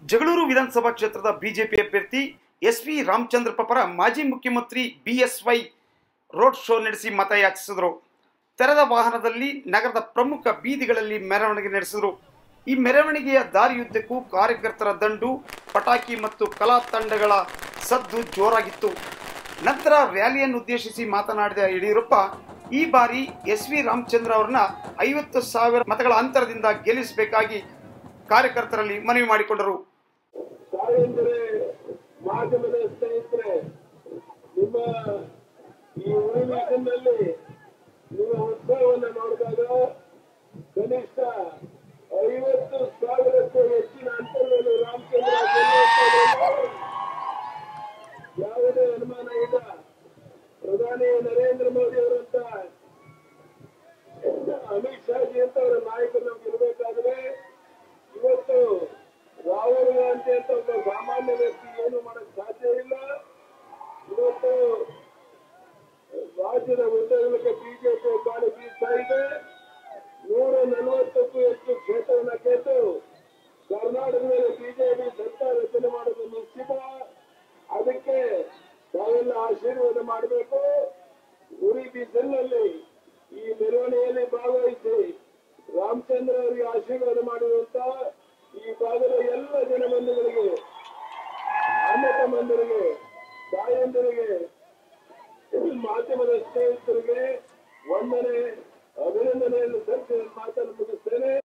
ಜಗಳೂರು ವಿಧಾನಸಭಾ ಕ್ಷೇತ್ರದ ಬಿಜೆಪಿ ಅಭ್ಯರ್ಥಿ ಎಸ್ ವಿ ರಾಮಚಂದ್ರಪ್ಪ ಪರ ಮಾಜಿ ಮುಖ್ಯಮಂತ್ರಿ ಬಿಎಸ್ವೈ ರೋಡ್ ಶೋ ನಡೆಸಿ ಮತಯಾಚಿಸಿದರು ತೆರೆದ ವಾಹನದಲ್ಲಿ ನಗರದ ಪ್ರಮುಖ ಬೀದಿಗಳಲ್ಲಿ ಮೆರವಣಿಗೆ ನಡೆಸಿದರು ಈ ಮೆರವಣಿಗೆಯ ದಾರಿಯುದ್ದಕ್ಕೂ ಕಾರ್ಯಕರ್ತರ ದಂಡು ಪಟಾಕಿ ಮತ್ತು ಕಲಾ ತಂಡಗಳ ಸದ್ದು ಜೋರಾಗಿತ್ತು ನಂತರ ರ್ಯಾಲಿಯನ್ನು ಉದ್ದೇಶಿಸಿ ಮಾತನಾಡಿದ ಯಡಿಯೂರಪ್ಪ ಈ ಬಾರಿ ಎಸ್ ವಿ ರಾಮಚಂದ್ರ ಅವರನ್ನ ಐವತ್ತು ಸಾವಿರ ಮತಗಳ ಅಂತರದಿಂದ ಗೆಲ್ಲಿಸಬೇಕಾಗಿ ಕಾರ್ಯಕರ್ತರಲ್ಲಿ ಮನವಿ ಮಾಡಿಕೊಂಡರು ತಾಯಂದಿರೇ ಮಾಧ್ಯಮದ ಸ್ನೇಹಿತರೆ ನಿಮ್ಮ ಈ ಉಳಿವಿನಲ್ಲಿ ನಿಮ್ಮ ಉತ್ಸವವನ್ನು ನೋಡಿದಾಗ ಕನಿಷ್ಠ ಐವತ್ತು ಸಾವಿರಕ್ಕೂ ಹೆಚ್ಚಿನ ಅಂತರದಲ್ಲಿ ರಾಮಚಂದ್ರ ಗೆಲ್ಲುವಂಥದ್ದು ಯಾವುದೇ ಅನುಮಾನ ಇಲ್ಲ ಪ್ರಧಾನಿ ನರೇಂದ್ರ ಮೋದಿ ಅವರಂತ ಅಮಿತ್ ಶಾಜಿ ಅಂತ ಅವರ ನಾಯಕರು ನಮ್ಗೆ ಇರಬೇಕಾದ್ರೆ ಇವತ್ತು ರಾಹುಲ್ ಗಾಂಧಿ ಅಂತ ಒಬ್ಬ ಸಾಮಾನ್ಯ ವ್ಯಕ್ತಿ ಏನು ಮಾಡಕ್ ಸಾಧ್ಯ ಇಲ್ಲ ಇವತ್ತು ರಾಜ್ಯದ ಉದ್ದಗಲಕ್ಕೆ ಬಿಜೆಪಿ ಗಾಳಿ ಬೀಸ್ತಾ ಇದೆ ನೂರ ನಲವತ್ತಕ್ಕೂ ಹೆಚ್ಚು ಕ್ಷೇತ್ರವನ್ನ ಗೆದ್ದು ಕರ್ನಾಟಕದಲ್ಲಿ ಬಿಜೆಪಿ ಸರ್ಕಾರ ರಚನೆ ಮಾಡೋದು ನಿಶ್ಚಿತ ಅದಕ್ಕೆ ತಾವೆಲ್ಲ ಆಶೀರ್ವಾದ ಮಾಡಬೇಕು ಉರಿ ಬಿಸಿಲಿನಲ್ಲಿ ಈ ಮೆರವಣಿಗೆಯಲ್ಲಿ ಭಾಗವಹಿಸಿ ರಾಮಚಂದ್ರ ಅವರಿಗೆ ಆಶೀರ್ವಾದ ಮಾಡುವಂತ ಈ ಭಾಗದ ಎಲ್ಲ ಜನಬಂಧುಗಳಿಗೆ ಅಣ್ಣ ತಮ್ಮಂದಿರಿಗೆ ತಾಯಂದಿರಿಗೆ ಮಾಧ್ಯಮದ ಸ್ನೇಹಿತರಿಗೆ ವಂದನೆ ಅಭಿನಂದನೆಯನ್ನು ಸಲ್ಲಿಸಿ ನನ್ನ ಮಾತನ್ನು ಮುಗಿಸ್ತೇನೆ